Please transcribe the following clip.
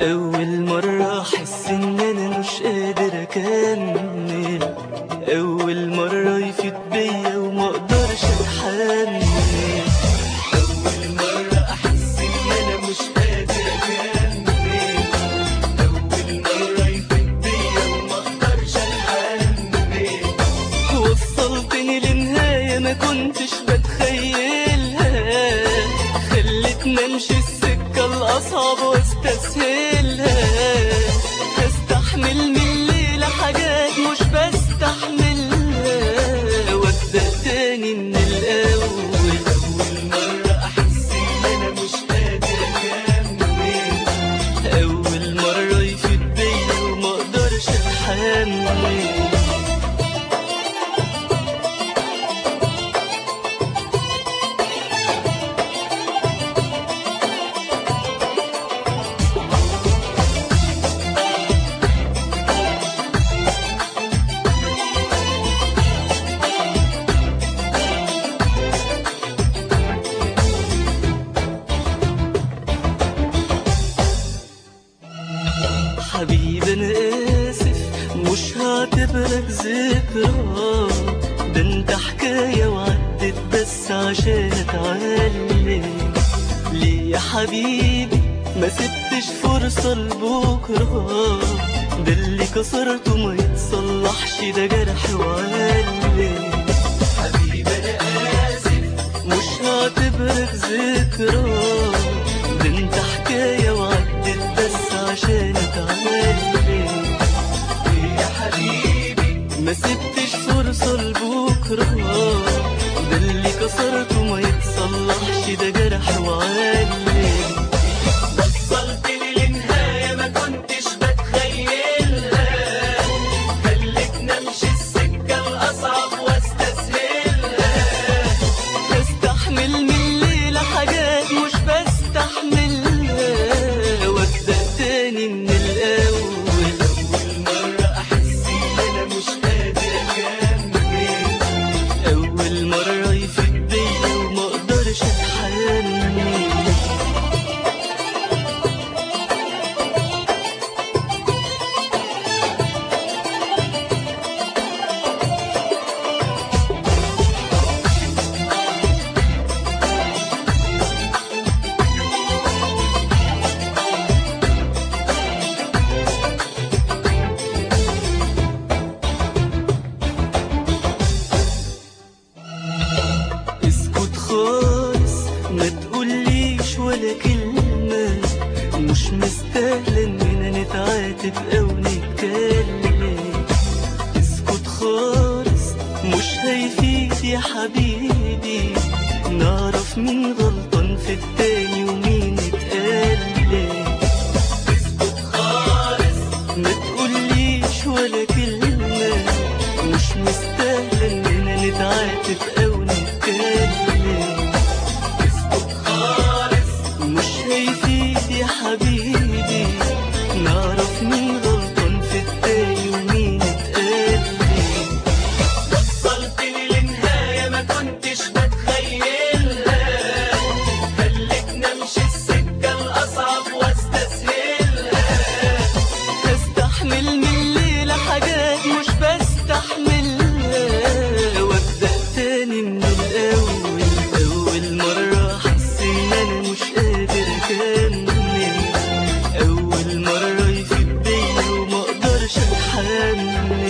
أول مرة أحس إن أنا مش قادر أكمل أول مرة يفيد بيا وما أقدرش أتحمل أول مرة أحس إن أنا مش قادر أكمل أول مرة يفيد بيا وما أقدرش أتحمل وصلتني لنهاية ما كنتش بتخيلها خلتني امشي السكة الأصعب واستسهلها هستحمل من الليلة حاجات مش بستحملها وابدأ تاني من الأول أول مرة أحس إن أنا مش قادر أكمل أول مرة يفيد بيا وما أقدرش أتحمل حبيبي انا اسف مش هعتبرك ذكرى ده انت حكاية وعدت بس عشان اتعلم ليه يا حبيبي ما سبتش فرصة لبكرة ده اللي كسرته ما يتصلحش ده جرح وعلم حبيبي انا اسف مش هعتبرك ذكرى ده انت حكاية وعدت بس عشان اتعلم يا حبيبي ما سبتش فرصة لبكرة ده اللي كسرته ما يتصلحش ده جرح وعلم وصلتني لنهاية ما كنتش بتخيلها خلتني امشي السكة الأصعب واستسهلها بستحمل من الليلة حاجات مش بستحملها وابدأ تاني من الأول أول مرة أحس إن أنا مش قادر أكمل أول مرة يفيد بيا وما أقدرش أتحمل اسكت خالص ما تقوليش ولا كلمة مش مستاهلة اننا نتعاتب او نتكلم اسكت خالص مش هيفيد يا حبيبي نعرف مين غلطان في التاني ومين اتقلب اسكت خالص ما تقوليش ولا كلمة مش مستاهلة اننا نتعاتب او نتكلم اسكت خالص مش هيفيد يا حبيبي نعرف مين غلطان في التاني ومين اتقلب وصلتني لنهاية ما كنتش بتخيلها خلتني امشي السكة الأصعب واستسهلها هستحمل من الليلة حاجات مش بستحملها وابدأ تاني من الأول أول مرة أحس إن أنا مش قادر أكمل أول مرة يفيد بيا وما أقدرش أتحمل